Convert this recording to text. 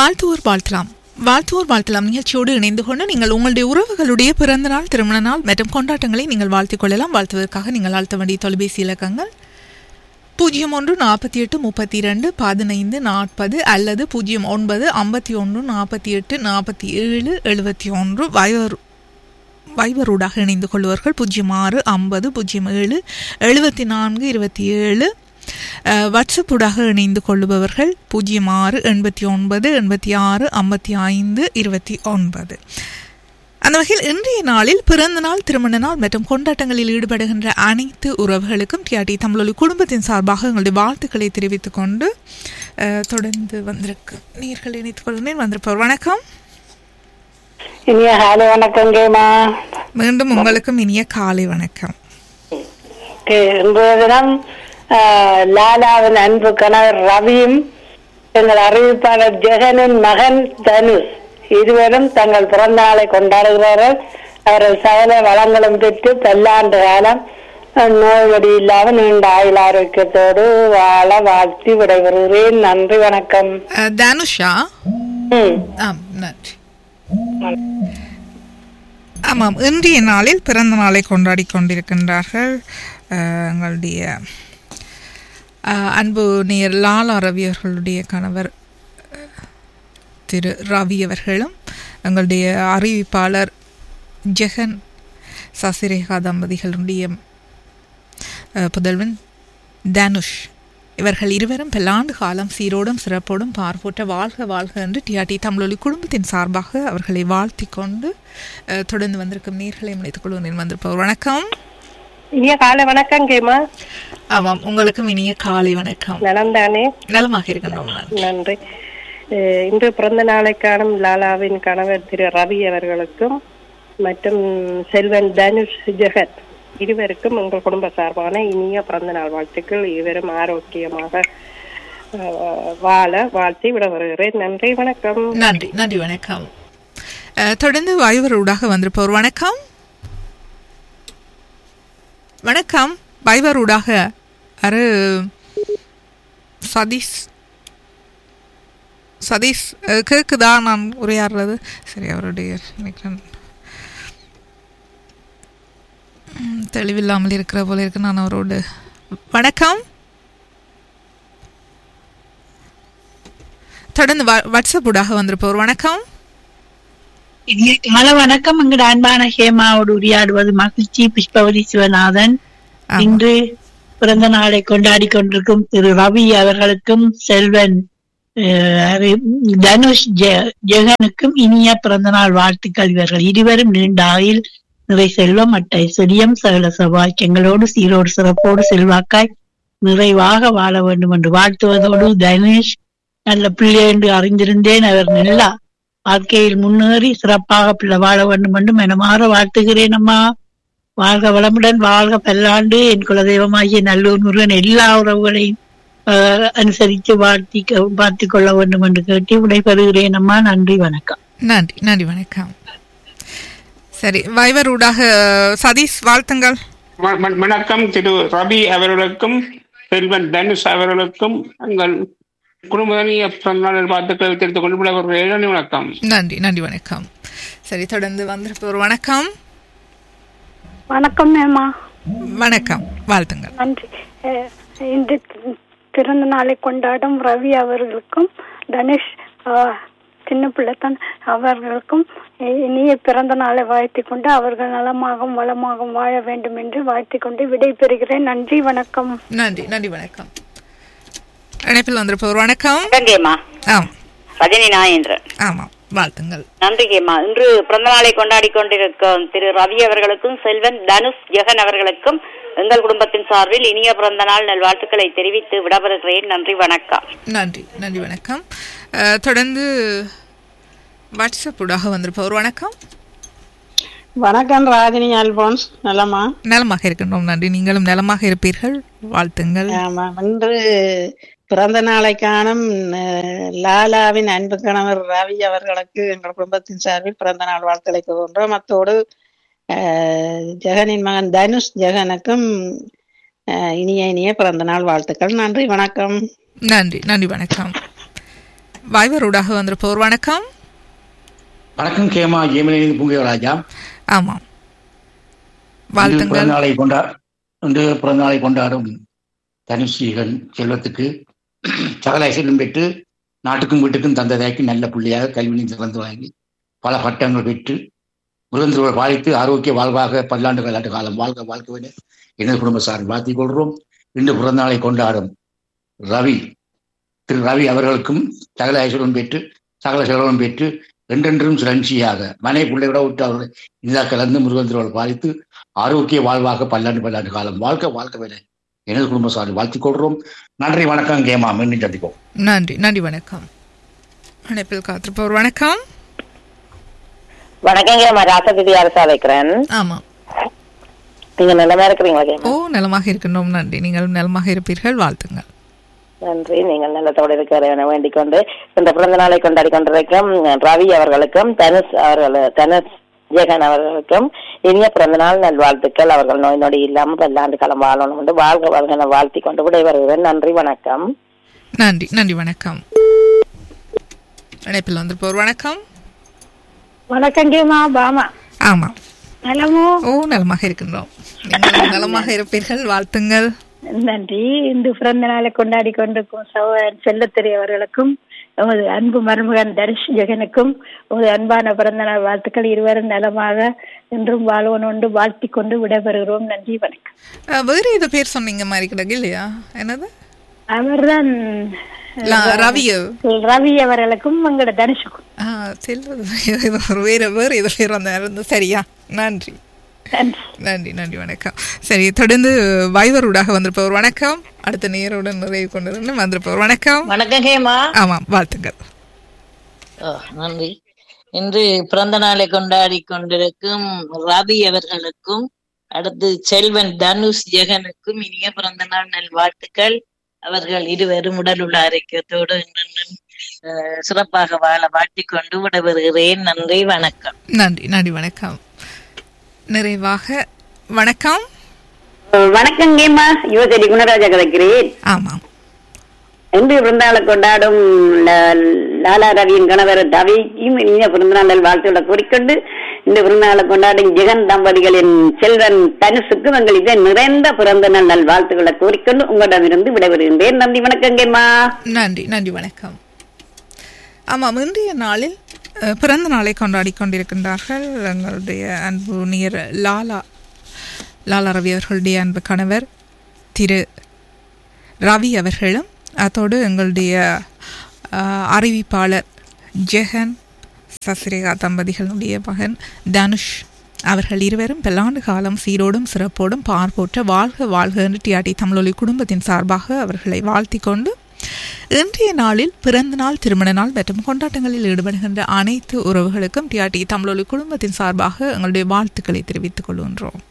வாழ்த்துவோர் வாழ்த்தலாம் வாழ்த்துவோர் வாழ்த்தலாம் நிகழ்ச்சியோடு இணைந்து கொண்டு நீங்கள் உங்களுடைய உறவுகளுடைய பிறந்த நாள் திருமண நாள் மற்றும் கொண்டாட்டங்களை நீங்கள் வாழ்த்திக் கொள்ளலாம் வாழ்த்துவதற்காக நீங்கள் அழுத்த வேண்டிய தொலைபேசி இலக்கங்கள் பூஜ்ஜியம் ஒன்று நாற்பத்தி எட்டு முப்பத்தி இரண்டு பதினைந்து நாற்பது அல்லது பூஜ்ஜியம் ஒன்பது ஐம்பத்தி ஒன்று நாற்பத்தி எட்டு நாற்பத்தி ஏழு எழுபத்தி ஒன்று வைவர் வைவரூடாக இணைந்து கொள்வார்கள் பூஜ்ஜியம் ஆறு ஐம்பது பூஜ்ஜியம் ஏழு எழுபத்தி நான்கு இருபத்தி ஏழு அஹ், வாட்ஸ்அப்பூடாக இணைந்து கொள்ளுபவர்கள் பூஜ்ஜியம் ஆறு எண்பத்தி ஒன்பது எண்பத்தி ஆறு ஐம்பத்தி ஐந்து இருபத்தி ஒன்பது அந்த வகையில் இன்றைய நாளில் பிறந்த நாள் திருமண நாள் மற்றும் கொண்டாட்டங்களில் ஈடுபடுகின்ற அனைத்து உறவுகளுக்கும் டிஆர்டி தமிழொலி குடும்பத்தின் சார்பாக எங்களுடைய வாழ்த்துக்களை தெரிவித்துக் கொண்டு அஹ், தொடர்ந்து வந்திருக்கு நீர்கள் இணைத்துக் கொள்கிறேன் வந்திருப்பவர் வணக்கம் இனிய ஹாலை வணக்கங்கம்மா மீண்டும் உங்களுக்கும் இனிய காலை வணக்கம் இன்றைய தினம் ஆஹ், லாலாவின் அன்பு கணவர் ரவியும் எங்கள் அறிவிப்பாளர் ஜெகனின் மகன் தனுஷ் இருவரும் தங்கள் பிறந்த நாளை கொண்டாடுகிறார்கள் அவர்கள் சகல வளங்களும் பெற்று பல்லாண்டு காலம் அஹ், நோய் நொடி இல்லாமல் நீண்ட ஆயுள் ஆரோக்கியத்தோடு வாழ வாழ்த்தி விடைபெறுகிறேன் நன்றி வணக்கம் அஹ், தனுஷா ம் ஆம் நன்றி ஆமாம் இன்றைய நாளில் பிறந்த நாளை கொண்டாடி கொண்டிருக்கின்றார்கள் அஹ், எங்களுடைய அஹ், அன்பு நேர் லாலா ரவி அவர்களுடைய கணவர் அஹ், திரு ரவி அவர்களும் எங்களுடைய அறிவிப்பாளர் ஜெகன் சசிரேகா தம்பதிகளுடைய அஹ், புதல்வன் தனுஷ் இவர்கள் இருவரும் பல்லாண்டு காலம் சீரோடும் சிறப்போடும் பார்ப்போட்ட வாழ்க வாழ்க என்று டிஆர்டி தமிழொலி குடும்பத்தின் சார்பாக அவர்களை வாழ்த்தி கொண்டு அஹ், தொடர்ந்து வந்திருக்கும் நீர்களை முனைத்துக் கொள்வதில் வந்திருப்பவர் வணக்கம் இனிய காலை வணக்கம் கேமா ஆமாம் உங்களுக்கும் இனிய காலை வணக்கம் நலம் தானே நலமாக இருக்கின்றோம் நான். நன்றி அஹ் இன்று பிறந்த நாளை காணும் லாலாவின் கணவர் திரு ரவி அவர்களுக்கும் மற்றும் செல்வன் தனுஷ் ஜெகத் இருவருக்கும் உங்கள் குடும்ப சார்பான இனிய பிறந்த நாள் வாழ்த்துக்கள் இருவரும் ஆரோக்கியமாக அஹ், வாழ வாழ்த்தி விட வருகிறேன் நன்றி வணக்கம் நன்றி நன்றி வணக்கம் அஹ், தொடர்ந்து வாயுவரூடாக வந்திருப்பவர் வணக்கம் வணக்கம் வாயுவரூடாக அரு சதீஷ் சதீஷ் அஹ், கேக்குதா நான் உரையாடுறது சரி அவருடைய நினைக்கிறேன் ம், தெளிவில்லாமல் இருக்கிற போல இருக்கு நான் அவரோடு வணக்கம் தொடர்ந்து வா- வாட்ஸ்அப் ஊடாக வந்திருப்பவர் வணக்கம் இனிய கால வணக்கம் எங்கட அன்பான ஹேமாவோடு உரையாடுவது மகிழ்ச்சி புஷ்பவதி சிவநாதன் ஆமா. இன்று பிறந்த நாளை கொண்டாடி கொண்டிருக்கும் திரு ரவி அவர்களுக்கும் செல்வன் அஹ், அறி- தனுஷ் ஜெ- ஜெகனுக்கும் இனிய பிறந்த நாள் வாழ்த்துக்கள் இவர்கள் இருவரும் நீண்ட ஆயுள் நிறை செல்வம் அட்ட ஐஸ்வர்யம் சகல சபாக்கியங்களோடு சீரோடு சிறப்போடு செல்வாக்காய் நிறைவாக வாழ வேண்டும் என்று வாழ்த்துவதோடு தனுஷ் நல்ல பிள்ளை என்று அறிந்திருந்தேன் அவர் நல்லா வாழ்க்கையில் முன்னேறி சிறப்பாக பிள்ளை வாழ வேண்டும் என்று மனமாற வாழ்த்துகிறேன் அம்மா வாழ்க வளமுடன் வாழ்க பல்லாண்டு என் குலதெய்வமாகிய நல்லூர் முருகன் எல்லா உறவுகளையும் ஆஹ், அனுசரித்து வாழ்த்தி பார்த்துக் கொள்ள வேண்டும் என்று கேட்டு விடைபெறுகிறேன் அம்மா நன்றி வணக்கம் நன்றி நன்றி வணக்கம் சரி வைவர் ஊடாக சதீஷ் வாழ்த்துங்கள் வ- வ- வணக்கம் திரு ரவி அவர்களுக்கும் செல்வன் தனுஷ் அவர்களுக்கும் எங்கள் குடும்பத்திய பிறந்தநாள் வாழ்த்துக்களை தெரிவித்துக் கொண்டு விடைபெறுகிறேன் வணக்கம் நன்றி நன்றி வணக்கம் சரி தொடர்ந்து வந்திருப்பவர் வணக்கம் வணக்கம் மேமா வணக்கம் வாழ்த்துங்கள் நன்றி அஹ், இன்று பிறந்த நாளை கொண்டாடும் ரவி அவர்களுக்கும் தனுஷ் அஹ், சின்ன பிள்ளைத்தன் அவர்களுக்கும் இ- இனிய பிறந்த நாளை வாழ்த்திக் கொண்டு அவர்கள் நலமாகவும் வளமாகவும் வாழ வேண்டும் என்று வாழ்த்திக் கொண்டு விடை பெறுகிறேன் நன்றி வணக்கம் நன்றி நன்றி வணக்கம் இணைப்பில் வந்திருப்பவர் வணக்கம் கேமா ஆம் ரஜினி நாயேந்திரன் ஆமாம் வாழ்த்துங்கள் நன்றி கேமா இன்று பிறந்த நாளை கொண்டாடி கொண்டிருக்கும் திரு ரவி அவர்களுக்கும் செல்வன் தனுஷ் ஜெகன் அவர்களுக்கும் எங்கள் குடும்பத்தின் சார்பில் இனிய பிறந்த நாள் நல்வாழ்த்துக்களை தெரிவித்து விடபெறுகிறேன் நன்றி வணக்கம் நன்றி நன்றி வணக்கம் அஹ், தொடர்ந்து வாட்ஸ்அப் ஊடாக வந்திருப்பவர் வணக்கம் வணக்கம் ராஜினி அல்போன்ஸ் நலமா நலமாக இருக்கின்றோம் நன்றி நீங்களும் நலமாக இருப்பீர்கள் வாழ்த்துங்கள் ஆமா இன்று பிறந்த நாளை காணும் அஹ், லாலாவின் அன்பு கணவர் ரவி அவர்களுக்கு எங்கள் குடும்பத்தின் சார்பில் பிறந்த நாள் வாழ்த்துக்களை கூறுகின்றோம் அத்தோடு அஹ், ஜெகனின் மகன் தனுஷ் ஜெகனுக்கும் அஹ், இனிய இனிய பிறந்த நாள் வாழ்த்துக்கள் நன்றி வணக்கம் நன்றி நன்றி வணக்கம் வாய்வரோடாக வந்திருப்போர் வணக்கம் வணக்கம் கேமா ஜெயமலேந்து பூங்கராஜா ஆமாம் இன்று வாழ்த்துங்கள் பிறந்தநாளை கொண்டா இன்று பிறந்தநாளை கொண்டாடும் தனுஷீகன் செல்வத்துக்கு சகல ஐஸ்வர்யம் பெற்று நாட்டுக்கும் வீட்டுக்கும் தந்ததாக்கி நல்ல பிள்ளையாக கல்வி சிறந்து வாங்கி பல பட்டங்கள் பெற்று முருகந்திரோட பாதித்து ஆரோக்கிய வாழ்வாக பல்லாண்டு கல்லாண்டு காலம் வாழ்க வாழ்க்கை எனது குடும்ப சார் வாழ்த்திக் கொள்கிறோம் இன்று பிறந்தநாளை கொண்டாடும் ரவி திரு ரவி அவர்களுக்கும் சகல ஐஸ்வர்யம் பெற்று சகல செல்வம் பெற்று என்றென்றும் சிரஞ்சியாக மனை பிள்ளையோட விட்டு அவர்களை இனிதா கலந்து முருகந்திரோடு பாதித்து ஆரோக்கிய வாழ்வாக பல்லாண்டு பல்லாண்டு காலம் வாழ்க்கை வாழ்க்கை வேலை எனது குடும்ப சார்பில் வாழ்த்திக் கொள்கிறோம் நன்றி வணக்கம் கேமா மீண்டும் சந்திப்போம் நன்றி நன்றி வணக்கம் அழைப்பில் காத்திருப்போர் வணக்கம் வணக்கங்க நான் ராசதிதி அரசா வைக்கிறேன் ஆமாம் நீங்க நல்லமா இருக்கிறீங்களா ஓ நலமாக இருக்கின்றோம் நன்றி நீங்கள் நலமாக இருப்பீர்கள் வாழ்த்துங்கள் நன்றி நீங்கள் நல்லத்தோடு இருக்கிற என வேண்டிக் கொண்டு இந்த பிறந்த நாளை கொண்டாடி கொண்டிருக்கும் ரவி அவர்களுக்கும் தனுஷ் அவர்கள் தனுஷ் ஜெகன் அவர்களுக்கும் இனிய பிறந்த நாள் நல்வாழ்த்துக்கள் அவர்கள் நோய் நொடி இல்லாமல் பல்லாண்டு காலம் வாழணும் என்று வாழ்க வாழ்க வாழ்த்தி கொண்டு விடைபெறுகிறேன் நன்றி வணக்கம் நன்றி நன்றி வணக்கம் அழைப்பில் வந்திருப்போர் வணக்கம் வணக்கங்கம்மா பாமா ஆமாம் நலமோ ஓ நலமாக இருக்கின்றோம் நீங்கள் நலமாக இருப்பீர்கள் வாழ்த்துங்கள் நன்றி இந்த பிறந்த நாளை கொண்டாடி கொண்டிருக்கும் சகோதரன் செல்லத்திரை அவர்களுக்கும் உமது அன்பு மருமகன் தரிஷ் ஜெகனுக்கும் உமது அன்பான பிறந்த நாள் வாழ்த்துக்கள் இருவரும் நலமாக என்றும் வாழ்வனொன்று வாழ்த்தி கொண்டு விடைபெறுகிறோம் நன்றி வணக்கம் அஹ், வேறு ஏதோ பேர் சொன்னீங்க மாதிரி கிடக்கு இல்லையா என்னது அவர்தான் லா- ரவியோ ரவி அவர்களுக்கும் எங்களோட தனுஷுக்கும் ஆ செல்வது ஏதோ ஒரு வேறு வேறு ஏதோ பேர் வந்த இருந்து சரியா நன்றி நன்றி நன்றி நன்றி வணக்கம் சரி தொடர்ந்து வைவரூடாக வந்திருப்பவர் வணக்கம் அடுத்த நேரோட நிறைவு கொண்டு வந்திருப்பவர் வணக்கம் வணக்கம் ஹேமா ஆமாம் வாழ்த்துக்கள் ஓ, நன்றி இன்று பிறந்த நாளை கொண்டாடி கொண்டிருக்கும் ரவி அவர்களுக்கும் அடுத்து செல்வன் தனுஷ் ஜெகனுக்கும் இனிய பிறந்த நாள் நல்வாழ்த்துக்கள் அவர்கள் இருவரும் உடல் உள்ள ஆரோக்கியத்தோடு என்றென்றும் அஹ், சிறப்பாக வாழ வாழ்த்திக் கொண்டு விடைபெறுகிறேன் நன்றி வணக்கம் நன்றி நன்றி வணக்கம் நிறைவாக வணக்கம் வணக்கங்கேம்மா யுவசரி குணராஜா கதைக்கிறேன் ஆமாம் இன்று பிறந்தநாளை கொண்டாடும் ல- லாலா ரவியின் கணவர் ரவிக்கும் இனிய பிறந்தநாள் வாழ்த்துக்களை கூறிக்கொண்டு இந்த பிறந்தநாளை கொண்டாடும் ஜெகன் தம்பதிகளின் செல்வன் தனுசுக்கும் எங்கள் இதை நிறைந்த பிறந்த நாள் நல் வாழ்த்துக்களை கூறிக்கொண்டு உங்களிடமிருந்து விடைபெறுகின்றேன் நன்றி வணக்கங்கேம்மா நன்றி நன்றி வணக்கம் ஆமாம் இன்றைய நாளில் அஹ், பிறந்த நாளை கொண்டாடி கொண்டிருக்கின்றார்கள் எங்களுடைய அன்பு நியர் லாலா லாலா ரவி அவர்களுடைய அன்பு கணவர் திரு ரவி அவர்களும் அதோடு எங்களுடைய அஹ், அறிவிப்பாளர் ஜெகன் சசிரேகா தம்பதிகளுடைய மகன் தனுஷ் அவர்கள் இருவரும் பல்லாண்டு காலம் சீரோடும் சிறப்போடும் பார்ப்போற்ற வாழ்க வாழ்க என்று டிஆர்டி தமிழொலி குடும்பத்தின் சார்பாக அவர்களை வாழ்த்திக் கொண்டு இன்றைய நாளில் பிறந்த நாள் திருமண நாள் மற்றும் கொண்டாட்டங்களில் ஈடுபடுகின்ற அனைத்து உறவுகளுக்கும் டிஆர்டி தமிழொலி குடும்பத்தின் சார்பாக எங்களுடைய வாழ்த்துக்களை தெரிவித்துக் கொள்கின்றோம்